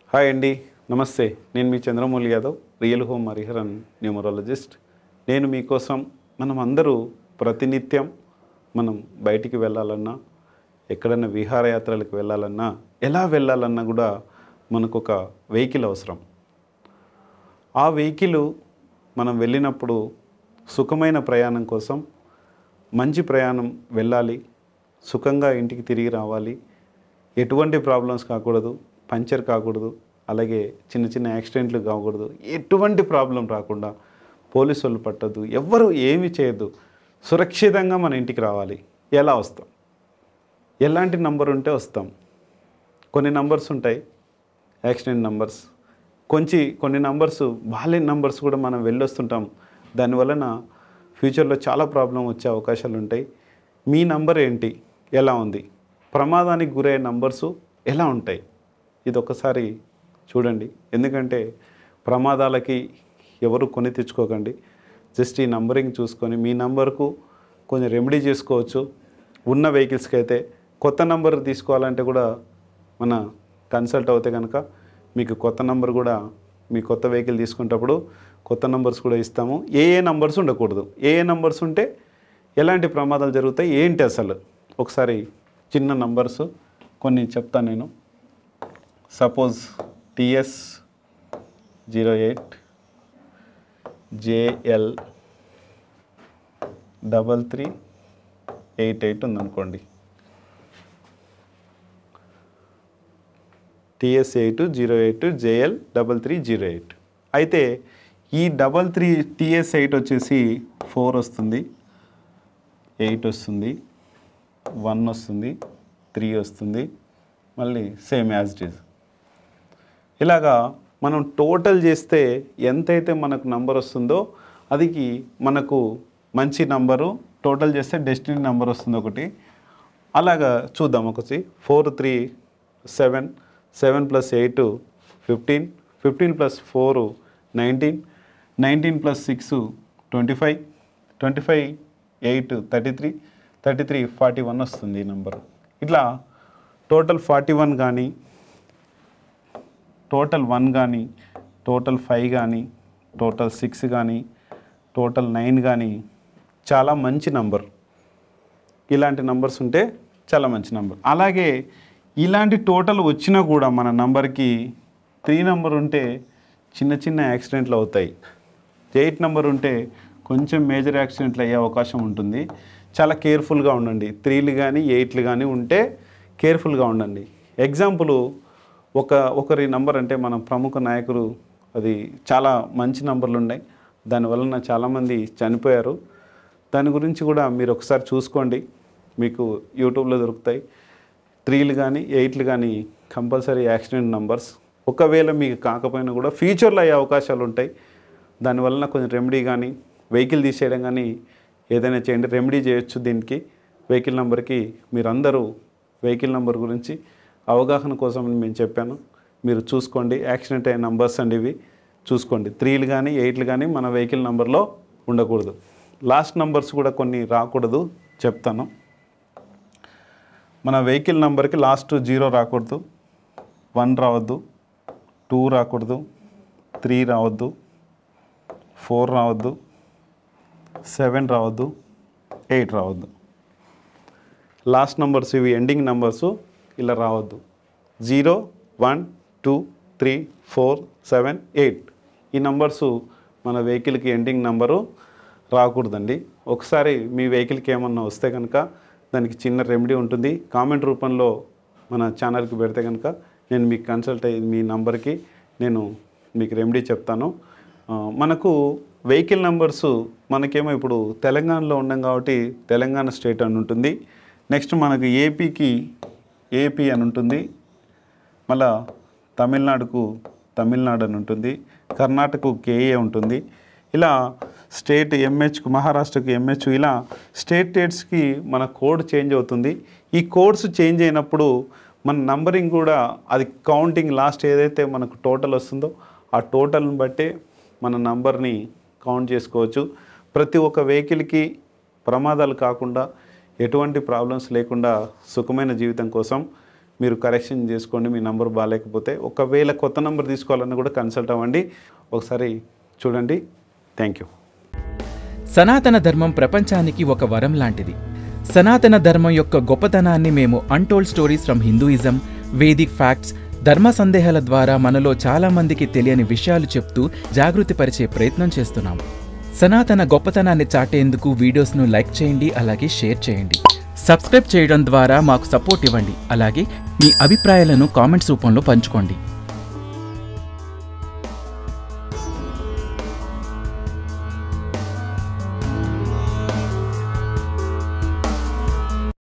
hi అండి నమస్తే నేను మీ Chandramouli Yadav real home Hariharan numerologist నేను మీకోసం మనం అందరూ ప్రతినిత్యం మనం బయటికి వెళ్ళాలన్నా ఎక్కడైనా విహారయాత్రలకు వెళ్ళాలన్నా ఎలా వెళ్ళాలన్నా కూడా మనకు ఒక వెహికల్ అవసరం ఆ వెహికల్ మనం వెళ్ళినప్పుడు సుఖమైన ప్రయాణం కోసం మంచి ప్రయాణం వెళ్ళాలి సుఖంగా ఇంటికి తిరిగి రావాలి ఎటువంటి ప్రాబ్లమ్స్ కాకూడదు పంచర్ కాకూడదు అలాగే చిన్న చిన్న యాక్సిడెంట్లు కాకూడదు ఎటువంటి ప్రాబ్లం రాకుండా పోలీసు వాళ్ళు పట్టద్దు ఎవ్వరు ఏమీ చేయొద్దు సురక్షితంగా మన ఇంటికి రావాలి ఎలా వస్తాం ఎలాంటి నంబర్ ఉంటే వస్తాం కొన్ని నంబర్స్ ఉంటాయి యాక్సిడెంట్ నంబర్స్ కొంచెం కొన్ని నంబర్స్ బాగాలేని నంబర్స్ కూడా మనం వెళ్ళొస్తుంటాం దానివలన ఫ్యూచర్లో చాలా ప్రాబ్లం వచ్చే అవకాశాలు ఉంటాయి మీ నంబర్ ఏంటి ఎలా ఉంది ప్రమాదానికి గురయ్యే నంబర్సు ఎలా ఉంటాయి ఇది ఒకసారి చూడండి ఎందుకంటే ప్రమాదాలకి ఎవరు కొని తెచ్చుకోకండి జస్ట్ ఈ నంబరింగ్ చూసుకొని మీ నంబర్కు కొంచెం రెమెడీ చేసుకోవచ్చు ఉన్న వెహికల్స్కి అయితే కొత్త నంబర్ తీసుకోవాలంటే కూడా మన కన్సల్ట్ అవుతే కనుక మీకు కొత్త నంబర్ కూడా మీ కొత్త వెహికల్ తీసుకునేటప్పుడు కొత్త నంబర్స్ కూడా ఇస్తాము ఏ ఏ నంబర్స్ ఉండకూడదు ఏ ఏ నంబర్స్ ఉంటే ఎలాంటి ప్రమాదాలు జరుగుతాయి ఏంటి అసలు ఒకసారి చిన్న నంబర్స్ కొన్ని చెప్తాను నేను suppose TS zero eight JL double three eight eight ఉందనుకోండి TS eight zero eight JL double three zero eight అయితే ఈ డబల్ త్రీ టిఎస్ ఎయిట్ వచ్చేసి ఫోర్ వస్తుంది ఎయిట్ వస్తుంది వన్ వస్తుంది త్రీ వస్తుంది మళ్ళీ సేమ్ యాజ్ ఇట్ ఈజ్ ఇలాగా మనం టోటల్ చేస్తే ఎంతైతే మనకు నంబర్ వస్తుందో అది మనకు మంచి నంబరు టోటల్ చేస్తే డెస్టినీ నెంబర్ వస్తుంది ఒకటి అలాగా చూద్దాం ఒకటి four three seven seven plus eight fifteen fifteen plus four nineteen nineteen plus six twenty five twenty five eight thirty three thirty three forty one వస్తుంది ఈ నెంబర్ ఇట్లా టోటల్ ఫార్టీ వన్ కానీ total one కానీ total five కానీ total six కానీ total nine కానీ చాలా మంచి నంబర్ ఇలాంటి నంబర్స్ ఉంటే చాలా మంచి నంబర్ అలాగే ఇలాంటి టోటల్ వచ్చినా కూడా మన నంబర్కి త్రీ నెంబర్ ఉంటే చిన్న చిన్న యాక్సిడెంట్లు అవుతాయి ఎయిట్ నెంబర్ ఉంటే కొంచెం మేజర్ యాక్సిడెంట్లు అయ్యే అవకాశం ఉంటుంది చాలా కేర్ఫుల్గా ఉండండి త్రీలు కానీ ఎయిట్లు కానీ ఉంటే కేర్ఫుల్గా ఉండండి ఎగ్జాంపుల్ ఒక ఒకరి నంబర్ అంటే మన ప్రముఖ నాయకులు అది చాలా మంచి నంబర్లు ఉన్నాయి దానివలన చాలామంది చనిపోయారు దాని గురించి కూడా మీరు ఒకసారి చూసుకోండి మీకు యూట్యూబ్లో దొరుకుతాయి త్రీలు కానీ ఎయిట్లు కానీ కంపల్సరీ యాక్సిడెంట్ నంబర్స్ ఒకవేళ మీకు కాకపోయినా కూడా ఫ్యూచర్లో అయ్యే అవకాశాలు ఉంటాయి దానివలన కొంచెం రెమెడీ కానీ వెహికల్ తీసేయడం కానీ ఏదైనా చేయండి రెమెడీ చేయొచ్చు దీనికి వెహికల్ నెంబర్కి మీరందరూ వెహికల్ నెంబర్ గురించి అవగాహన కోసం నేను చెప్పాను మీరు చూసుకోండి యాక్సిడెంట్ అయిన నంబర్స్ అండి ఇవి చూసుకోండి త్రీలు కానీ ఎయిట్లు కానీ మన వెహికల్ నెంబర్లో ఉండకూడదు లాస్ట్ నంబర్స్ కూడా కొన్ని రాకూడదు చెప్తాను మన వెహికల్ నెంబర్కి లాస్ట్ జీరో రాకూడదు వన్ రావద్దు టూ రాకూడదు త్రీ రావద్దు ఫోర్ రావద్దు సెవెన్ రావద్దు ఎయిట్ రావద్దు లాస్ట్ నంబర్స్ ఇవి ఎండింగ్ నంబర్స్ ఇలా రావద్దు zero one two three four seven eight ఈ నంబర్సు మన వెహికల్కి ఎండింగ్ నంబరు రాకూడదండి ఒకసారి మీ వెహికల్కి ఏమన్నా వస్తే కనుక దానికి చిన్న రెమెడీ ఉంటుంది కామెంట్ రూపంలో మన ఛానల్కి పెడితే కనుక నేను మీకు కన్సల్ట్ అయ్యి మీ నంబర్కి నేను మీకు రెమెడీ చెప్తాను ఆ, మనకు వెహికల్ నెంబర్స్ మనకేమో ఇప్పుడు తెలంగాణలో ఉన్నాం కాబట్టి తెలంగాణ స్టేట్ అని ఉంటుంది నెక్స్ట్ మనకు ఏపీకి ఏపీ అని ఉంటుంది మళ్ళా తమిళనాడుకు తమిళనాడు అని ఉంటుంది కర్ణాటకకు కేఏ ఉంటుంది ఇలా స్టేట్ ఎంహెచ్కు మహారాష్ట్రకు ఎంహెచ్ ఇలా స్టేట్ స్టేట్స్కి మన కోడ్ చేంజ్ అవుతుంది ఈ కోడ్స్ చేంజ్ అయినప్పుడు మన నంబరింగ్ కూడా అది కౌంటింగ్ లాస్ట్ ఏదైతే మనకు టోటల్ వస్తుందో ఆ టోటల్ని బట్టే మన నంబర్ని కౌంట్ చేసుకోవచ్చు ప్రతి ఒక్క వెహికల్కి ప్రమాదాలు కాకుండా ఎటువంటి ప్రాబ్లమ్స్ లేకుండా సుఖమైన జీవితం కోసం మీరు కరెక్షన్ చేసుకోండి మీ నంబర్ బాగాలేకపోతే ఒకవేళ కొత్త నంబర్ తీసుకోవాలన్నా కూడా కన్సల్ట్ అవ్వండి ఒకసారి చూడండి థ్యాంక్ యూ సనాతన ధర్మం ప్రపంచానికి ఒక వరం లాంటిది సనాతన ధర్మం యొక్క గొప్పతనాన్ని మేము untold stories from Hinduism Vedic facts ధర్మ సందేహాల ద్వారా మనలో చాలా మందికి తెలియని విషయాలు చెప్తూ జాగృతిపరిచే ప్రయత్నం చేస్తున్నాము సనాతన గొప్పతనాన్ని చాటేందుకు వీడియోస్ను లైక్ చేయండి అలాగే షేర్ చేయండి సబ్స్క్రైబ్ చేయడం ద్వారా మాకు సపోర్ట్ ఇవ్వండి అలాగే మీ అభిప్రాయాలను కామెంట్స్ రూపంలో పంచుకోండి